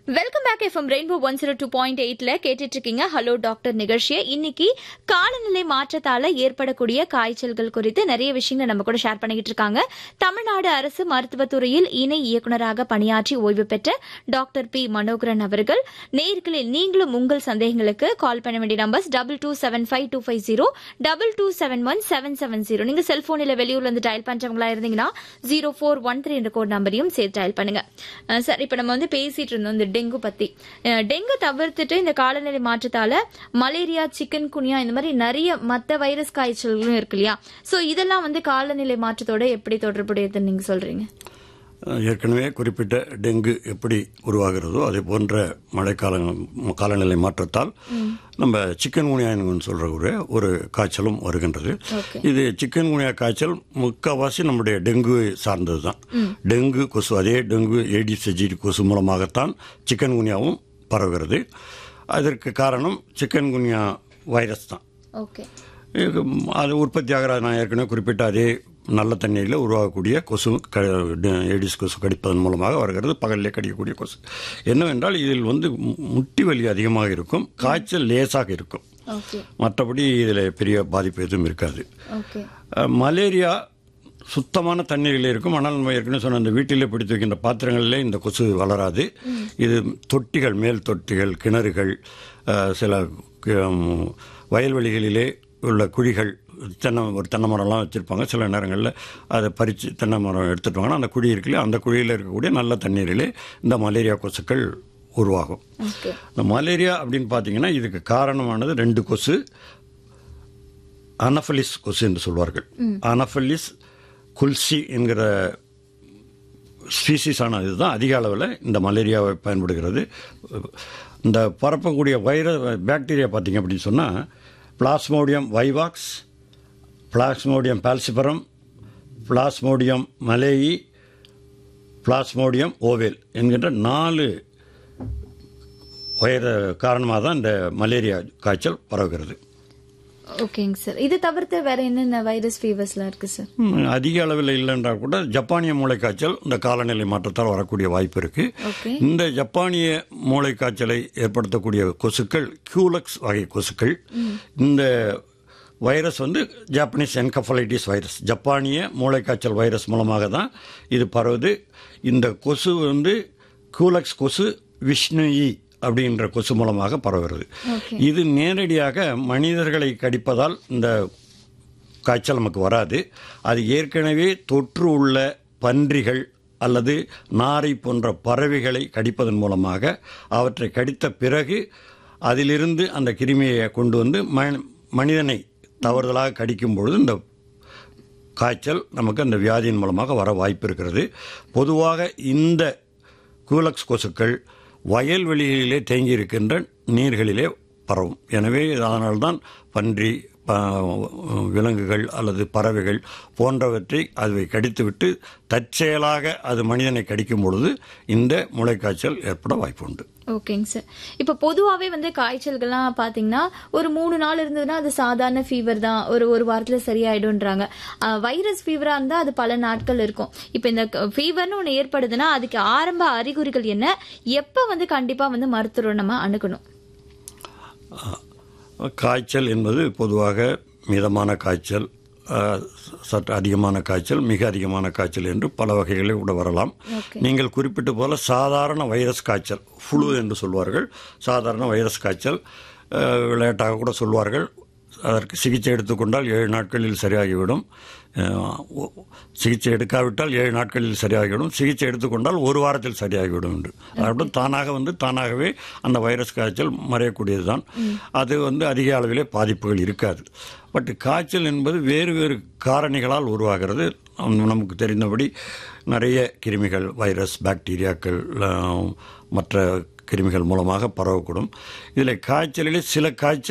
Welcome back FM rainbow one zero two point எயிட்ல கேட்டுட்டு இருக்கீங்க ஹலோ டாக்டர் நிகழ்ச்சியை இன்னைக்கு காலநிலை மாற்றத்தால ஏற்படக்கூடிய காய்ச்சல்கள் குறித்து நிறைய விஷயங்களை நம்ம கூட ஷேர் பண்ணிக்கிட்டு இருக்காங்க தமிழ்நாடு அரசு மருத்துவத்துறையில் இணை இயக்குநராக பணியாற்றி ஓய்வு பெற்ற டாக்டர் பி மனோகரன் அவர்கள் நேர்களில் நீங்களும் உங்கள் சந்தேகங்களுக்கு கால் பண்ண வேண்டிய numbers double two seven five two five zero double two seven one seven seven zero நீங்க செல்போனில் வெளியூர்ல இருந்து டயல் பண்றவங்களா இருந்தீங்கன்னா ஜீரோ ஃபோர் ஒன் த்ரீ என்ற கோட் நம்பரையும் சேர்த்து டயல் பண்ணுங்க அஹ் சார் இப்ப நம்ம வந்து பேசிட்டு இருந்தோம் இந்த டெங்கு பத்தி அஹ் டெங்கு தவிர்த்துட்டு இந்த காலநிலை மாற்றத்தால மலேரியா சிக்கன் குனியா இந்த மாதிரி நிறைய மத்த வைரஸ் காய்ச்சல்களும் இருக்கு இல்லையா சோ இதெல்லாம் வந்து காலநிலை மாற்றத்தோட எப்படி தொடர்புடையதுன்னு நீங்க சொல்றீங்க ஏற்கனவே குறிப்பிட்ட டெங்கு எப்படி உருவாகிறதோ அதே போன்ற மழைக்கால காலநிலை மாற்றத்தால் நம்ம சிக்கன் குனியான்னு சொல்ற ஒரு ஒரு காய்ச்சலும் வருகின்றது Okay. இது சிக்கன் குனியா காய்ச்சல் முக்கால்வாசி நம்முடைய டெங்கு சார்ந்தது தான் டெங்கு கொசு அதே டெங்கு ஏடிஸ் எஜிடி கொசு மூலமாகத்தான் சிக்கன் குனியாவும் பரவுகிறது அதற்கு காரணம் சிக்கன் குனியா வைரஸ் தான் ஓகே இது, அது உற்பத்தி ஆகிற நான் ஏற்கனவே குறிப்பிட்ட அதே நல்ல தண்ணீரில் உருவாகக்கூடிய கொசு க ட- ஏடிஸ் கொசு கடிப்பதன் மூலமாக வருகிறது பகலிலே கடிக்கக்கூடிய கொசு என்னவென்றால் இதில் வந்து மு- முட்டி வலி அதிகமாக இருக்கும் காய்ச்சல் லேசாக இருக்கும் ஓகே மற்றபடி இதில் பெரிய பாதிப்பு எதுவும் இருக்காது ஓகே அஹ், மலேரியா சுத்தமான தண்ணீரில் இருக்கும் ஆனால் நம்ம ஏற்கனவே சொன்ன அந்த வீட்டிலே பிடித்து வைக்கின்ற பாத்திரங்களிலே இந்த கொசு வளராது இது தொட்டிகள் மேல் தொட்டிகள் கிணறுகள் அஹ், சில ம், வயல்வெளிகளிலே உள்ள குழிகள் தென்னை ஒரு தென்னை மரம்லாம் வச்சுருப்பாங்க சில நேரங்களில் அதை பறித்து தென்னை மரம் எடுத்துட்டு வாங்கன்னா அந்த குழி இருக்குல்ல அந்த குழியில் இருக்கக்கூடிய நல்ல தண்ணீரிலே இந்த மலேரியா கொசுக்கள் உருவாகும் ஓகே இந்த மலேரியா அப்படின்னு பார்த்தீங்கன்னா இதுக்கு காரணமானது ரெண்டு கொசு அனஃபலிஸ் கொசு என்று சொல்வார்கள் அனஃபலிஸ் குல்சி என்கிற ஸ்பீசிஸான இதுதான் அதிக அளவில் இந்த மலேரியாவை பயன்படுகிறது இந்த பரப்பக்கூடிய வைர பாக்டீரியா பார்த்தீங்க அப்படின்னு சொன்னால் plasmodium vivax plasmodium falciparum plasmodium malariae plasmodium ovale என்கின்ற நாலு வைர காரணமாக தான் இந்த மலேரியா காய்ச்சல் பரவுகிறது ஓகேங்க சார் இது தவிர்த்து வேற என்னென்ன வைரஸ் ஃபீவர்ஸ்லாம் இருக்கு சார் ம், அதிக அளவில் இல்லைன்றால் கூட ஜப்பானிய மூளைக்காய்ச்சல் இந்த காலநிலை மாற்றத்தால் வரக்கூடிய வாய்ப்பு இருக்கு ஓகே இந்த ஜப்பானிய மூளைக்காய்ச்சலை ஏற்படுத்தக்கூடிய கொசுக்கள் கியூலக்ஸ் வகை கொசுக்கள் இந்த வைரஸ் வந்து ஜாப்பனீஸ் என்கஃபலைட்டிஸ் வைரஸ் ஜப்பானிய மூளைக்காய்ச்சல் வைரஸ் மூலமாக தான் இது பரவுது இந்த கொசு வந்து கூலக்ஸ் கொசு விஷ்ணுயி அப்படின்ற கொசு மூலமாக பரவுகிறது ஓகே இது நேரடியாக மனிதர்களை கடிப்பதால் இந்த காய்ச்சல் நமக்கு வராது அது ஏற்கனவே தொற்று உள்ள பன்றிகள் அல்லது நாரை போன்ற பறவைகளை கடிப்பதன் மூலமாக அவற்றை கடித்த பிறகு அதிலிருந்து அந்த கிருமியை கொண்டு வந்து ம- மனிதனை தவறுதலாக கடிக்கும் பொழுது இந்த காய்ச்சல் நமக்கு அந்த வியாதியின் மூலமாக வர வாய்ப்பு இருக்கிறது பொதுவாக இந்த கூலக்ஸ் கொசுக்கள் வயல்வெளிகளிலே தேங்கி இருக்கின்ற நீர்களிலே பரவும் எனவே அதனால்தான் பன்றி ப- விலங்குகள் அல்லது பறவைகள் போன்றவற்றை அதை கடித்துவிட்டு தற்செயலாக அது மனிதனை கடிக்கும் பொழுது இந்த முளைக்காய்ச்சல் ஏற்பட வாய்ப்புண்டு ஓகேங்க சார் இப்போ பொதுவாகவே வந்து காய்ச்சல்கள்லாம் பார்த்தீங்கன்னா ஒரு மூணு நாள் இருந்ததுன்னா அது சாதாரண ஃபீவர் தான் ஒரு ஒரு வாரத்தில் சரியாயிடும்ன்றாங்க அஹ், வைரஸ் ஃபீவராக இருந்தால் அது பல நாட்கள் இருக்கும் இப்போ இந்த ஃபீவர்னு ஒன்று ஏற்படுதுன்னா அதுக்கு ஆரம்ப அறிகுறிகள் என்ன எப்போ வந்து கண்டிப்பாக வந்து மருத்துவரை நம்ம அணுகணும் காய்ச்சல் என்பது பொதுவாக மிதமான காய்ச்சல் அஹ், சற்று அதிகமான காய்ச்சல் மிக அதிகமான காய்ச்சல் என்று பல வகைகளில் கூட வரலாம் ஓகே நீங்கள் குறிப்பிட்ட போல சாதாரண வைரஸ் காய்ச்சல் ஃப்ளூ என்று சொல்வார்கள் சாதாரண வைரஸ் காய்ச்சல் அஹ், விளையாட்டாக கூட சொல்வார்கள் அதற்கு சிகிச்சை எடுத்துக்கொண்டால் ஏழு நாட்களில் சரியாகிவிடும் அஹ், ஒ- சிகிச்சை எடுக்காவிட்டால் ஏழு நாட்களில் சரியாகிவிடும் சிகிச்சை எடுத்துக்கொண்டால் ஒரு வாரத்தில் சரியாகிவிடும் என்று அதாவது தானாக வந்து தானாகவே அந்த வைரஸ் காய்ச்சல் மறையக்கூடியது தான் அது வந்து அதிக அளவிலே பாதிப்புகள் இருக்காது பட் காய்ச்சல் என்பது வேறு வேறு காரணிகளால் உருவாகிறது நம்- நமக்கு தெரிந்தபடி நிறைய கிருமிகள் வைரஸ் பாக்டீரியாக்கள் அஹ், மற்ற கிருமிகள் மூலமாக பரவக்கூடும் இதில் காய்ச்சலிலே சில காய்ச்சல்